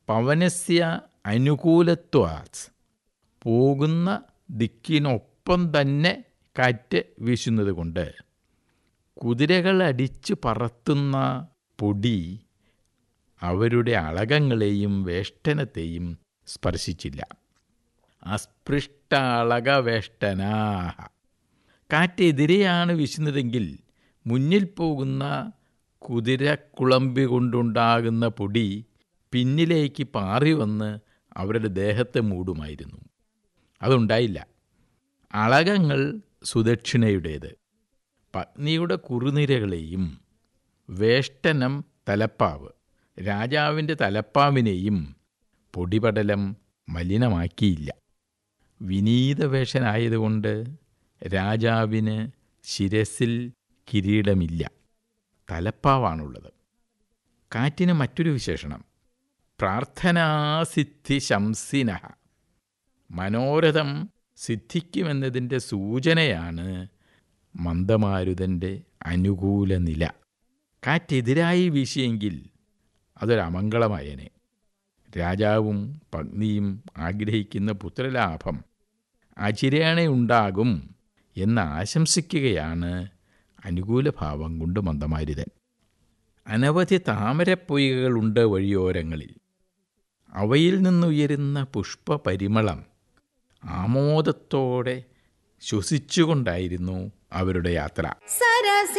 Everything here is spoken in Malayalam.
പവനസ്യ അനുകൂലത്വാത് പോകുന്ന ദിക്കിനൊപ്പം തന്നെ കാറ്റ് വീശുന്നത് കൊണ്ട് കുതിരകൾ അടിച്ചു പറത്തുന്ന പൊടി അവരുടെ അളകങ്ങളെയും വേഷ്ടനത്തെയും സ്പർശിച്ചില്ല അസ്പൃഷ്ട അളകവേഷ്ടനാഹ കാറ്റെതിരെയാണ് വീശുന്നതെങ്കിൽ മുന്നിൽ പോകുന്ന കുതിരക്കുളമ്പി കൊണ്ടുണ്ടാകുന്ന പൊടി പിന്നിലേക്ക് പാറി വന്ന് അവരുടെ ദേഹത്തെ മൂടുമായിരുന്നു അതുണ്ടായില്ല അളകങ്ങൾ സുദക്ഷിണയുടേത് പത്നിയുടെ കുറുനിരകളെയും വേഷ്ടനം തലപ്പാവ് രാജാവിൻ്റെ തലപ്പാവിനെയും പൊടിപടലം മലിനമാക്കിയില്ല വിനീതവേഷനായതുകൊണ്ട് രാജാവിന് ശിരസിൽ കിരീടമില്ല തലപ്പാവാണുള്ളത് കാറ്റിന് മറ്റൊരു വിശേഷണം പ്രാർത്ഥനാസിദ്ധി ശംസിന മനോരഥം സിദ്ധിക്കുമെന്നതിൻ്റെ സൂചനയാണ് മന്ദമാരുതൻ്റെ അനുകൂല നില കാറ്റെതിരായി വീശിയെങ്കിൽ അതൊരമംഗളമായനെ രാജാവും പത്നിയും ആഗ്രഹിക്കുന്ന പുത്രലാഭം അചിരേണയുണ്ടാകും എന്ന് ആശംസിക്കുകയാണ് അനുകൂല ഭാവം കൊണ്ട് മന്ദമാരുതൻ അനവധി താമരപ്പൊയ്കകളുണ്ട് വഴിയോരങ്ങളിൽ അവയിൽ നിന്നുയരുന്ന പുഷ്പപരിമളം ആമോദത്തോടെ ശ്വസിച്ചുകൊണ്ടായിരുന്നു അവരുടെ യാത്ര സരസി